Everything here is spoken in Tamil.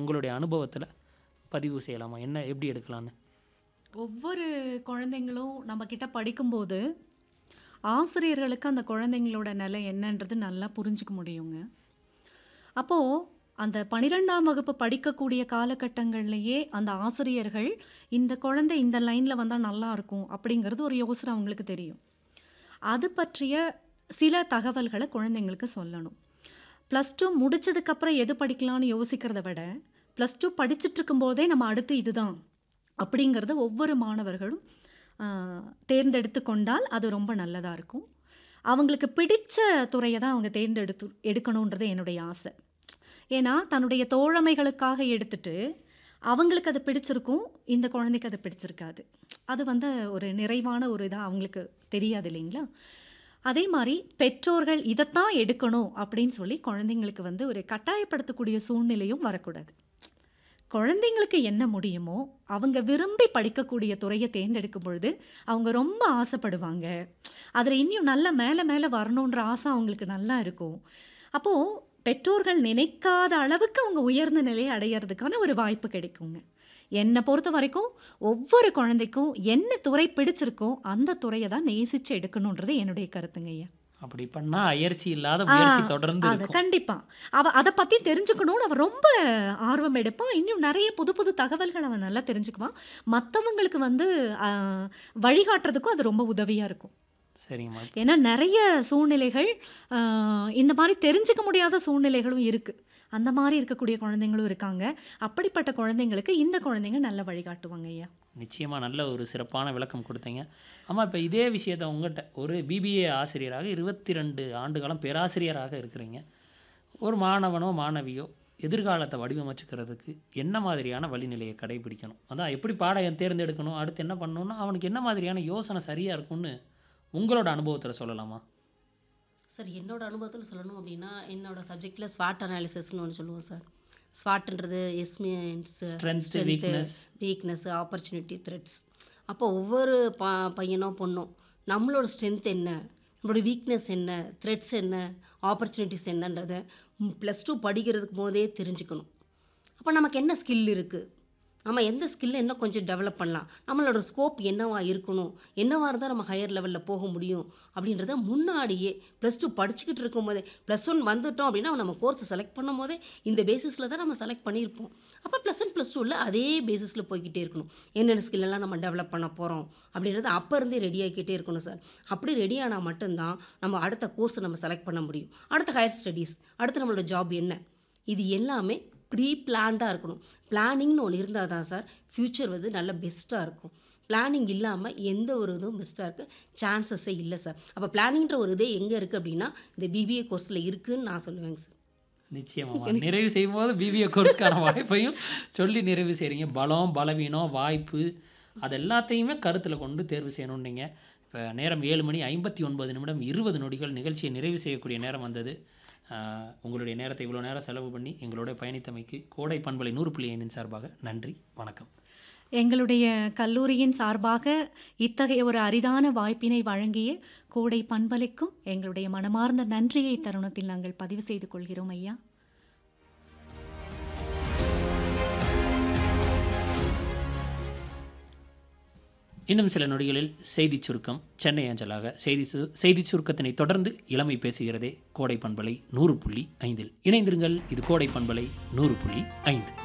உங்களுடைய அனுபவத்தில் பதிவு செய்யலாமா என்ன எப்படி எடுக்கலான்னு ஒவ்வொரு குழந்தைங்களும் நம்ம கிட்ட படிக்கும்போது ஆசிரியர்களுக்கு அந்த குழந்தைங்களோட நிலை என்னன்றது நல்லா புரிஞ்சுக்க முடியுங்க அப்போது அந்த பன்னிரெண்டாம் வகுப்பு படிக்கக்கூடிய காலகட்டங்கள்லையே அந்த ஆசிரியர்கள் இந்த குழந்தை இந்த லைனில் வந்தால் நல்லா இருக்கும் அப்படிங்கிறது ஒரு யோசனை அவங்களுக்கு தெரியும் அது பற்றிய சில தகவல்களை குழந்தைங்களுக்கு சொல்லணும் ப்ளஸ் டூ முடிச்சதுக்கப்புறம் எது படிக்கலாம்னு யோசிக்கிறத விட ப்ளஸ் டூ படிச்சுட்டு இருக்கும்போதே நம்ம அடுத்து இதுதான் அப்படிங்கிறத ஒவ்வொரு மாணவர்களும் ஆ, தேர்ந்தெடுத்து கொண்டால் அது ரொம்ப நல்லதாக இருக்கும் அவங்களுக்கு பிடிச்ச துறையை தான் அவங்க தேர்ந்தெடுத்து எடுக்கணுன்றது என்னுடைய ஆசை ஏன்னா தன்னுடைய தோழமைகளுக்காக எடுத்துட்டு அவங்களுக்கு அது பிடிச்சிருக்கும் இந்த குழந்தைக்கு அது பிடிச்சிருக்காது அது வந்து ஒரு நிறைவான ஒரு இதாக அவங்களுக்கு தெரியாது இல்லைங்களா அதே மாதிரி பெற்றோர்கள் இதைத்தான் எடுக்கணும் அப்படின்னு சொல்லி குழந்தைங்களுக்கு வந்து ஒரு கட்டாயப்படுத்தக்கூடிய சூழ்நிலையும் வரக்கூடாது குழந்தைங்களுக்கு என்ன முடியுமோ அவங்க விரும்பி படிக்கக்கூடிய துறையை தேர்ந்தெடுக்கும் பொழுது அவங்க ரொம்ப ஆசைப்படுவாங்க அதில் இன்னும் நல்ல மேலே மேலே வரணுன்ற ஆசை அவங்களுக்கு நல்லா இருக்கும் அப்போது பெற்றோர்கள் நினைக்காத அளவுக்கு அவங்க உயர்ந்த நிலையை அடையிறதுக்கான ஒரு வாய்ப்பு கிடைக்குங்க என்னை பொறுத்த வரைக்கும் ஒவ்வொரு குழந்தைக்கும் என்ன துறை பிடிச்சிருக்கோ அந்த துறையை தான் நேசித்து எடுக்கணுன்றது என்னுடைய கருத்துங்க ஐயா அப்படி பண்ணால் அயற்சி இல்லாத முயற்சி ஆ, தொடர்ந்து அது இருக்கும் கண்டிப்பா அவ அதை பத்தி தெரிஞ்சுக்கணும்னு அவன் ரொம்ப ஆர்வம் எடுப்பான் இன்னும் நிறைய புது புது தகவல்கள் அவன் நல்லா தெரிஞ்சுக்குவான் மற்றவங்களுக்கு வந்து ஆ, வழிகாட்டுறதுக்கும் அது ரொம்ப உதவியா இருக்கும் சரிங்கம்மா ஏன்னா நிறைய சூழ்நிலைகள் ஆ, இந்த மாதிரி தெரிஞ்சுக்க முடியாத சூழ்நிலைகளும் இருக்கு அந்த மாதிரி இருக்கக்கூடிய குழந்தைங்களும் இருக்காங்க அப்படிப்பட்ட குழந்தைங்களுக்கு இந்த குழந்தைங்க நல்ல வழிகாட்டுவாங்க ஐயா நிச்சயமாக நல்ல ஒரு சிறப்பான விளக்கம் கொடுத்தீங்க ஆமாம் இப்போ இதே விஷயத்தை உங்கள்கிட்ட ஒரு பிபிஏ ஆசிரியராக இருபத்தி ரெண்டு ஆண்டுகாலம் பேராசிரியராக இருக்கிறீங்க ஒரு மாணவனோ மாணவியோ எதிர்காலத்தை வடிவமைச்சுக்கிறதுக்கு என்ன மாதிரியான வழிநிலையை கடைபிடிக்கணும் அதான் எப்படி பாடம் தேர்ந்தெடுக்கணும் அடுத்து என்ன பண்ணணும்னா அவனுக்கு என்ன மாதிரியான யோசனை சரியாக இருக்கும்னு உங்களோட அனுபவத்தில் சொல்லலாமா சார் என்னோட அனுபவத்தில் சொல்லணும் அப்படின்னா என்னோட சப்ஜெக்டில் ஸ்வாட் அனாலிசிஸ்னு ஒன்று சொல்லுவோம் சார் ஸ்வாட்ன்றது S means Strength, weakness. Weakness opportunity threats அப்போ ஒவ்வொரு ப பையனோ பொண்ணோ நம்மளோட ஸ்ட்ரென்த் என்ன நம்மளோட வீக்னஸ் என்ன த்ரெட்ஸ் என்ன ஆப்பர்ச்சுனிட்டிஸ் என்னன்றதை ப்ளஸ் டூ படிக்கிறதுக்கு போதே தெரிஞ்சுக்கணும் அப்போ நமக்கு என்ன ஸ்கில் இருக்குது நம்ம எந்த ஸ்கில்லை இன்னும் கொஞ்சம் டெவலப் பண்ணலாம் நம்மளோட ஸ்கோப் என்னவா இருக்கணும் என்னவா இருந்தால் நம்ம ஹையர் லெவலில் போக முடியும் அப்படின்றத முன்னாடியே ப்ளஸ் டூ படிச்சுக்கிட்டு இருக்கும்போதே ப்ளஸ் ஒன் வந்துட்டோம் அப்படின்னா நம்ம கோர்ஸை செலக்ட் பண்ணும் போதே இந்த பேசிஸில் தான் நம்ம செலக்ட் பண்ணியிருப்போம் அப்போ ப்ளஸ் ஒன் ப்ளஸ் டூவில் அதே பேசிஸில் போய்கிட்டே இருக்கணும் என்னென்ன skill எல்லாம் நம்ம டெவலப் பண்ண போகிறோம் அப்படின்றத அப்போ இருந்தே ரெடி ஆகிக்கிட்டே இருக்கணும் சார் அப்படி ரெடி ஆனால் மட்டும்தான் நம்ம அடுத்த கோர்ஸை நம்ம செலக்ட் பண்ண முடியும் அடுத்த ஹையர் ஸ்டடீஸ் அடுத்து நம்மளோட ஜாப் என்ன இது எல்லாமே ப்ரீ பிளான்டாக இருக்கணும் பிளானிங்னு ஒன்று இருந்தால் தான் சார் ஃப்யூச்சர் வந்து நல்ல பெஸ்ட்டாக இருக்கும் பிளானிங் இல்லாமல் எந்த ஒரு இதுவும் பெஸ்ட்டாக இருக்க சான்சஸே இல்லை சார் அப்போ பிளானிங்ன்ற ஒரு இதே எங்கே இருக்குது அப்படின்னா இந்த பிபிஏ கோர்ஸில் இருக்குதுன்னு நான் சொல்லுவேங்க சார் நிச்சயமாக நிறைவு செய்யும்போது பிபிஏ கோர்ஸ்க்கான வாய்ப்பையும் சொல்லி நிறைவு செய்கிறீங்க பலம் பலவீனம் வாய்ப்பு அது எல்லாத்தையுமே கருத்தில் கொண்டு தேர்வு செய்யணும்னு நீங்கள் இப்போ நேரம் ஏழு மணி ஐம்பத்தி ஒன்பது நிமிடம் இருபது நொடிகள் நிகழ்ச்சியை நிறைவு செய்யக்கூடிய நேரம் வந்தது ஆஹ், உங்களுடைய நேரத்தை இவ்வளோ நேரம் செலவு பண்ணி எங்களோட பயணித்தமைக்கு கோடை பண்பலை நூறு புள்ளி ஐந்தின் சார்பாக நன்றி வணக்கம் எங்களுடைய கல்லூரியின் சார்பாக இத்தகைய ஒரு அரிதான வாய்ப்பினை வழங்கிய கோடை பண்பலைக்கும் எங்களுடைய மனமார்ந்த நன்றியை தருணத்தில் நாங்கள் பதிவு செய்து கொள்கிறோம் ஐயா இன்னும் சில நொடிகளில் செய்திச் சுருக்கம் சென்னை அஞ்சலாக செய்தி சு செய்திச் சுருக்கத்தினை தொடர்ந்து இளமை பேசுகிறதே கோடை பண்பலை நூறு புள்ளி ஐந்தில் இணைந்திருங்கள் இது கோடை பண்பலை நூறு புள்ளி ஐந்து